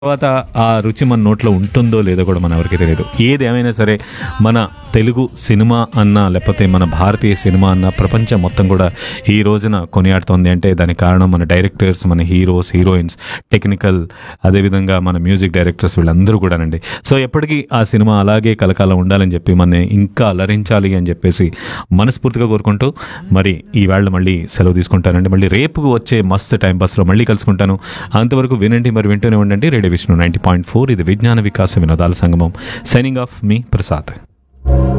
తర్వాత ఆ రుచి మన నోట్లో ఉంటుందో లేదో కూడా మన ఎవరికి తెలియదు ఏది ఏమైనా సరే మన తెలుగు సినిమా అన్న లేకపోతే మన భారతీయ సినిమా అన్న ప్రపంచం మొత్తం కూడా ఈ రోజున కొనియాడుతోంది అంటే దానికి కారణం మన డైరెక్టర్స్ మన హీరోస్ హీరోయిన్స్ టెక్నికల్ అదేవిధంగా మన మ్యూజిక్ డైరెక్టర్స్ వీళ్ళందరూ కూడానండి సో ఎప్పటికీ ఆ సినిమా అలాగే కలకాలం ఉండాలని చెప్పి మన ఇంకా అలరించాలి అని చెప్పేసి మనస్ఫూర్తిగా కోరుకుంటూ మరి ఈ వేళ మళ్ళీ సెలవు తీసుకుంటానండి మళ్ళీ రేపు వచ్చే మస్త్ టైం పాస్లో మళ్ళీ కలుసుకుంటాను అంతవరకు వినండి మరి వింటూనే ఉండండి radio Vishnu ninety point four ఇది విజ్ఞాన వికాస వినోదాల సంగమం సైనింగ్ ఆఫ్ మీ ప్రసాద్